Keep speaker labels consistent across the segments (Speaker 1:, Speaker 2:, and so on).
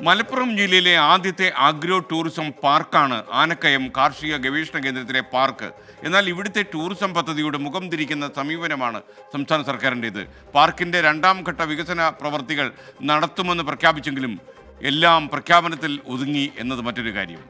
Speaker 1: മലപ്പുറം ജില്ലയിലെ ആദ്യത്തെ agro tourism പാർക്കാണ് ആനക്കയം കാർഷിക ഗവേഷണ കേന്ദ്രത്തിലെ പാർക്ക് എന്നാൽ ഇവിടുത്തെ ടൂറിസം പദ്ധതിയുടെ മുഖം തിരിക്കുന്ന സമീപനമാണ് സംസ്ഥാന സർക്കാരിൻ്റേത് പാർക്കിൻ്റെ രണ്ടാം ഘട്ട വികസന പ്രവർത്തികൾ നടത്തുമെന്ന് പ്രഖ്യാപിച്ചെങ്കിലും എല്ലാം പ്രഖ്യാപനത്തിൽ ഒതുങ്ങി എന്നത് മറ്റൊരു കാര്യം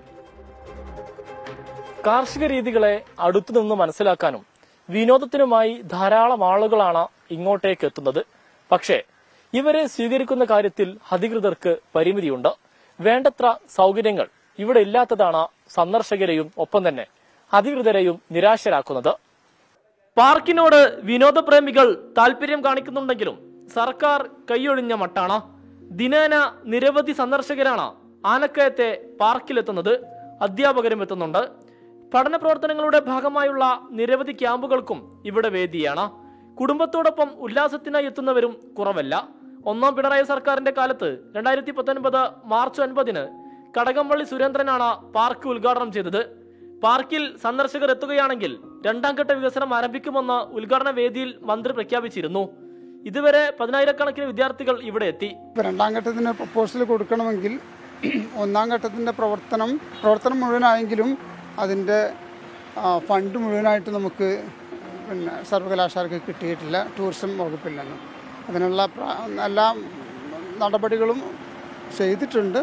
Speaker 2: കാർഷിക രീതികളെ അടുത്തുനിന്ന് മനസ്സിലാക്കാനും വിനോദത്തിനുമായി ധാരാളം ആളുകളാണ് ഇങ്ങോട്ടേക്ക് എത്തുന്നത് പക്ഷേ ഇവരെ സ്വീകരിക്കുന്ന കാര്യത്തിൽ അധികൃതർക്ക് പരിമിതിയുണ്ട് വേണ്ടത്ര സൗകര്യങ്ങൾ ഇവിടെ ഇല്ലാത്തതാണ് സന്ദർശകരെയും ഒപ്പം തന്നെ അധികൃതരെയും നിരാശരാക്കുന്നത് പാർക്കിനോട് വിനോദപ്രേമികൾ താല്പര്യം കാണിക്കുന്നുണ്ടെങ്കിലും സർക്കാർ കൈയൊഴിഞ്ഞ മട്ടാണ് ദിനേന നിരവധി സന്ദർശകരാണ് ആനക്കയത്തെ പാർക്കിലെത്തുന്നത് അധ്യാപകരും എത്തുന്നുണ്ട് പഠന പ്രവർത്തനങ്ങളുടെ ഭാഗമായുള്ള നിരവധി ക്യാമ്പുകൾക്കും ഇവിടെ വേദിയാണ് കുടുംബത്തോടൊപ്പം ഉല്ലാസത്തിനായി എത്തുന്നവരും കുറവല്ല ഒന്നാം പിണറായി സർക്കാരിന്റെ കാലത്ത് രണ്ടായിരത്തി പത്തൊൻപത് മാർച്ച് ഒൻപതിന് കടകംപള്ളി സുരേന്ദ്രനാണ് പാർക്ക് ഉദ്ഘാടനം ചെയ്തത് പാർക്കിൽ സന്ദർശകർ എത്തുകയാണെങ്കിൽ രണ്ടാം ഘട്ട വികസനം ആരംഭിക്കുമെന്ന് ഉദ്ഘാടന വേദിയിൽ മന്ത്രി പ്രഖ്യാപിച്ചിരുന്നു ഇതുവരെ പതിനായിരക്കണക്കിന് വിദ്യാർത്ഥികൾ ഇവിടെ എത്തി
Speaker 3: ഇപ്പോൾ രണ്ടാം ഘട്ടത്തിന് പ്രപ്പോസൽ കൊടുക്കണമെങ്കിൽ ഒന്നാം ഘട്ടത്തിൻ്റെ പ്രവർത്തനം പ്രവർത്തനം മുഴുവനായെങ്കിലും അതിൻ്റെ ആ, ഫണ്ട് മുഴുവനായിട്ട് നമുക്ക് പിന്നെ സർവകലാശാലയ്ക്ക് കിട്ടിയിട്ടില്ല ടൂറിസം വകുപ്പിൽ നിന്ന് അതിനുള്ള പ്ര- എല്ലാ നടപടികളും ചെയ്തിട്ടുണ്ട്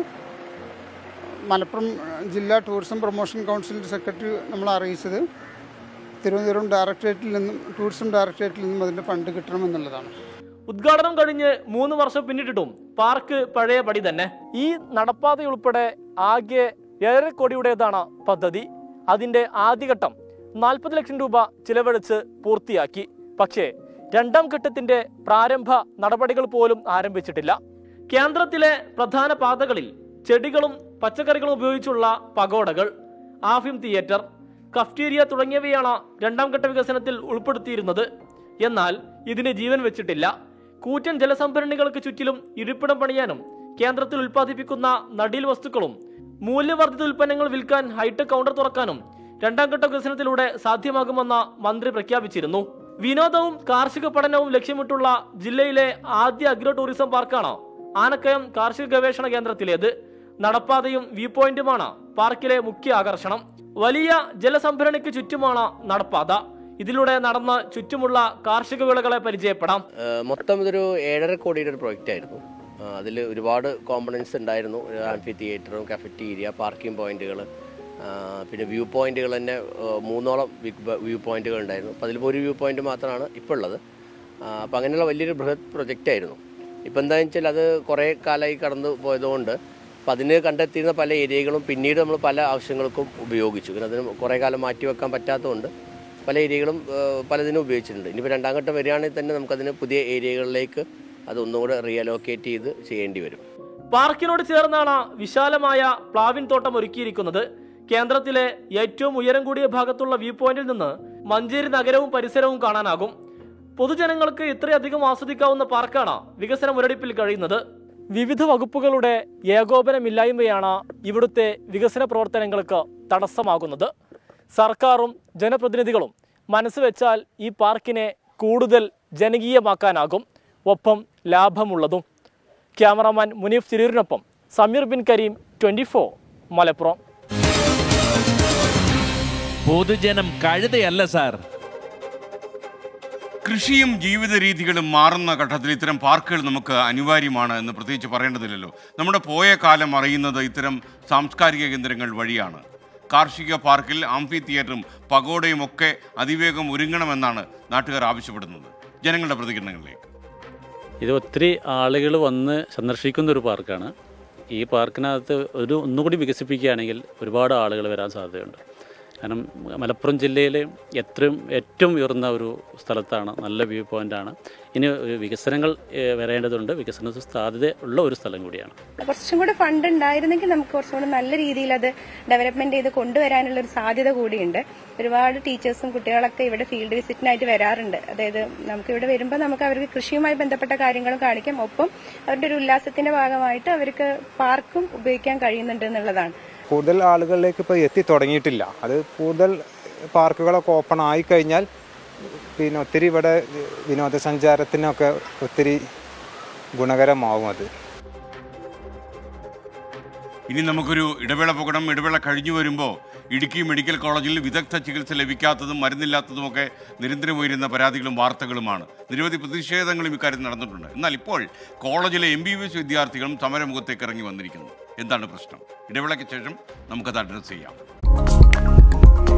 Speaker 3: മലപ്പുറം ജില്ലാ ടൂറിസം പ്രൊമോഷൻ കൗൺസിലിൻ്റെ സെക്രട്ടറി നമ്മൾ അറിയിച്ചത് തിരുവനന്തപുരം ഡയറക്ടറേറ്റിൽ നിന്നും ടൂറിസം ഡയറക്ടറേറ്റിൽ നിന്നും അതിൻ്റെ ഫണ്ട് കിട്ടണമെന്നുള്ളതാണ്
Speaker 2: ഉദ്ഘാടനം കഴിഞ്ഞ് മൂന്ന് വർഷം പിന്നിട്ടിട്ടും പാർക്ക് പഴയ പടി തന്നെ ഈ നടപ്പാത ഉൾപ്പെടെ ആകെ ഏഴര കോടിയുടേതാണ് പദ്ധതി അതിന്റെ ആദ്യഘട്ടം നാൽപ്പത് ലക്ഷം രൂപ ചിലവഴിച്ച് പൂർത്തിയാക്കി പക്ഷേ രണ്ടാം ഘട്ടത്തിന്റെ പ്രാരംഭ നടപടികൾ പോലും ആരംഭിച്ചിട്ടില്ല കേന്ദ്രത്തിലെ പ്രധാന പാതകളിൽ ചെടികളും പച്ചക്കറികളും ഉപയോഗിച്ചുള്ള പഗോഡകൾ ആഫിം തിയേറ്റർ കഫ്റ്റീരിയ തുടങ്ങിയവയാണ് രണ്ടാം ഘട്ട വികസനത്തിൽ ഉൾപ്പെടുത്തിയിരുന്നത് എന്നാൽ ഇതിന് ജീവൻ വെച്ചിട്ടില്ല കൂറ്റൻ ജലസംഭരണികൾക്ക് ചുറ്റിലും ഇരിപ്പിടം പണിയാനും കേന്ദ്രത്തിൽ ഉൽപ്പാദിപ്പിക്കുന്ന നടീൽ വസ്തുക്കളും മൂല്യവർദ്ധിത ഉൽപ്പന്നങ്ങൾ വിൽക്കാൻ ഹൈടെക് കൗണ്ടർ തുറക്കാനും രണ്ടാം ഘട്ട വികസനത്തിലൂടെ സാധ്യമാകുമെന്ന് മന്ത്രി പ്രഖ്യാപിച്ചിരുന്നു വിനോദവും കാർഷിക പഠനവും ലക്ഷ്യമിട്ടുള്ള ജില്ലയിലെ ആദ്യ അഗ്രോ ടൂറിസം പാർക്കാണ് ആനക്കയം കാർഷിക ഗവേഷണ കേന്ദ്രത്തിലേത് നടപ്പാതയും വ്യൂ പോയിന്റുമാണ് പാർക്കിലെ മുഖ്യ ആകർഷണം വലിയ ജലസംഭരണിക്ക് ചുറ്റുമാണ് നടപ്പാത ഇതിലൂടെ നടന്ന് ചുറ്റുമുള്ള കാർഷിക വിളകളെ പരിചയപ്പെടാം
Speaker 4: ഏഹ് മൊത്തം ഇതൊരു ഏഴര കോടിയുടെ ഒരു പ്രൊജക്റ്റ് ആയിരുന്നു അതിൽ ഒരുപാട് കോമ്പണൻസ് ഉണ്ടായിരുന്നു ആംഫി തിയേറ്ററും കഫറ്റീരിയ പാർക്കിംഗ് പോയിന്റുകൾ പിന്നെ വ്യൂ പോയിന്റുകൾ തന്നെ ഏഹ് മൂന്നോളം വ്യൂ പോയിന്റുകൾ ഉണ്ടായിരുന്നു അപ്പോൾ അതിൽ ഒരു വ്യൂ പോയിന്റ് മാത്രമാണ് ഇപ്പോൾ ഉള്ളത് അപ്പോൾ അങ്ങനെയുള്ള വലിയൊരു ബൃഹത് പ്രൊജക്റ്റ് ആയിരുന്നു ഇപ്പോൾ എന്താണെന്ന് വെച്ചാൽ അത് കുറേ കാലമായി കടന്നു പോയതുകൊണ്ട് അപ്പോൾ അതിന് കണ്ടെത്തിയിരുന്ന പല ഏരിയകളും പിന്നീട് നമ്മൾ പല ആവശ്യങ്ങൾക്കും ഉപയോഗിച്ചു പിന്നെ അതിന് കുറേ കാലം മാറ്റി വെക്കാൻ പറ്റാത്തതുകൊണ്ട് പല ഏരിയകളും ഏഹ്, പലതിനും ഉപയോഗിച്ചിട്ടുണ്ട് ഇനിയിപ്പോൾ രണ്ടാം ഘട്ടം വരികയാണെങ്കിൽ തന്നെ നമുക്കതിന് പുതിയ ഏരിയകളിലേക്ക് അത് ഒന്നുകൂടെ റീഅലോക്കേറ്റ് ചെയ്ത് ചെയ്യേണ്ടി വരും
Speaker 2: പാർക്കിനോട് ചേർന്നാണ് വിശാലമായ പ്ലാവിൻ തോട്ടം ഒരുക്കിയിരിക്കുന്നത് കേന്ദ്രത്തിലെ ഏറ്റവും ഉയരം കൂടിയ ഭാഗത്തുള്ള വ്യൂ പോയിന്റിൽ നിന്ന് മഞ്ചേരി നഗരവും പരിസരവും കാണാനാകും പൊതുജനങ്ങൾക്ക് ഇത്രയധികം ആസ്വദിക്കാവുന്ന പാർക്കാണ് വികസന മുരടിപ്പിൽ കഴിയുന്നത് വിവിധ വകുപ്പുകളുടെ ഏകോപനമില്ലായ്മയാണ് ഇവിടുത്തെ വികസന പ്രവർത്തനങ്ങൾക്ക് തടസ്സമാകുന്നത് സർക്കാരും ജനപ്രതിനിധികളും മനസ്സ് വെച്ചാൽ ഈ പാർക്കിനെ കൂടുതൽ ജനകീയമാക്കാനാകും ഒപ്പം ലാഭമുള്ളതും ക്യാമറാമാൻ മുനീഫ് ചിരൂരിനൊപ്പം സമീർ ബിൻ കരീം ട്വന്റി മലപ്പുറം
Speaker 5: പൊതുജനം കഴുതയല്ല സാർ
Speaker 1: കൃഷിയും ജീവിത രീതികളും മാറുന്ന ഘട്ടത്തിൽ ഇത്തരം പാർക്കുകൾ നമുക്ക് അനിവാര്യമാണ് എന്ന് പ്രത്യേകിച്ച് പറയേണ്ടതില്ലല്ലോ നമ്മുടെ പോയ കാലം അറിയുന്നത് ഇത്തരം സാംസ്കാരിക കേന്ദ്രങ്ങൾ വഴിയാണ് കാർഷിക പാർക്കിൽ ആംഫി തിയേറ്ററും പഗോഡയും ഒക്കെ അതിവേഗം ഒരുങ്ങണമെന്നാണ് നാട്ടുകാർ ആവശ്യപ്പെടുന്നത് ജനങ്ങളുടെ പ്രതികരണങ്ങളിലേക്ക്
Speaker 6: ഇത് ഒത്തിരി ആളുകൾ വന്ന് സന്ദർശിക്കുന്ന ഒരു പാർക്കാണ് ഈ പാർക്കിനകത്ത് ഒരു ഒന്നുകൂടി വികസിപ്പിക്കുകയാണെങ്കിൽ ഒരുപാട് ആളുകൾ വരാൻ സാധ്യതയുണ്ട് കാരണം മലപ്പുറം ജില്ലയിലെ എത്രയും ഏറ്റവും ഉയർന്ന ഒരു സ്ഥലത്താണ് നല്ല വ്യൂ പോയിൻ്റാണ് ഇനി ഒരു വികസനങ്ങൾ ഏഹ്, വരേണ്ടതുണ്ട് വികസന സാധ്യത ഉള്ള ഒരു സ്ഥലം കൂടിയാണ്
Speaker 7: കുറച്ചും കൂടെ ഫണ്ട് ഉണ്ടായിരുന്നെങ്കിൽ നമുക്ക് കുറച്ചും കൂടെ നല്ല രീതിയിൽ അത് ഡെവലപ്മെന്റ് ചെയ്ത് കൊണ്ടുവരാനുള്ള ഒരു സാധ്യത കൂടിയുണ്ട് ഒരുപാട് ടീച്ചേഴ്സും കുട്ടികളൊക്കെ ഇവിടെ ഫീൽഡ് വിസിറ്റിനായിട്ട് വരാറുണ്ട് അതായത് നമുക്ക് ഇവിടെ വരുമ്പോൾ നമുക്ക് അവർക്ക് കൃഷിയുമായി ബന്ധപ്പെട്ട കാര്യങ്ങളും കാണിക്കാം ഒപ്പം അവരുടെ ഒരു ഉല്ലാസത്തിന്റെ ഭാഗമായിട്ട് അവർക്ക് പാർക്കും ഉപയോഗിക്കാൻ കഴിയുന്നുണ്ട് എന്നുള്ളതാണ്
Speaker 8: കൂടുതൽ ആളുകളിലേക്ക് ഇപ്പോൾ എത്തി തുടങ്ങിയിട്ടില്ല അത് കൂടുതൽ പാർക്കുകളൊക്കെ ഓപ്പൺ ആയി കഴിഞ്ഞാൽ പിന്നെ ഒത്തിരി ഇവിടെ വിനോദസഞ്ചാരത്തിനൊക്കെ ഒത്തിരി ഗുണകരമാവും അത്
Speaker 1: ഇനി നമുക്കൊരു ഇടവേള പോകണം ഇടവേള കഴിഞ്ഞു വരുമ്പോൾ ഇടുക്കി മെഡിക്കൽ കോളേജിൽ വിദഗ്ധ ചികിത്സ ലഭിക്കാത്തതും മരുന്നില്ലാത്തതുമൊക്കെ നിരന്തരം ഉയരുന്ന പരാതികളും വാർത്തകളുമാണ് നിരവധി പ്രതിഷേധങ്ങളും ഇക്കാര്യത്തിൽ നടന്നിട്ടുണ്ട് എന്നാൽ ഇപ്പോൾ കോളേജിലെ എം ബി ബി എസ് വിദ്യാർത്ഥികളും സമരമുഖത്തേക്ക് ഇറങ്ങി വന്നിരിക്കുന്നു എന്താണ് പ്രശ്നം ഇടവേളയ്ക്ക് ശേഷം നമുക്കത് അഡ്രസ്സ് ചെയ്യാം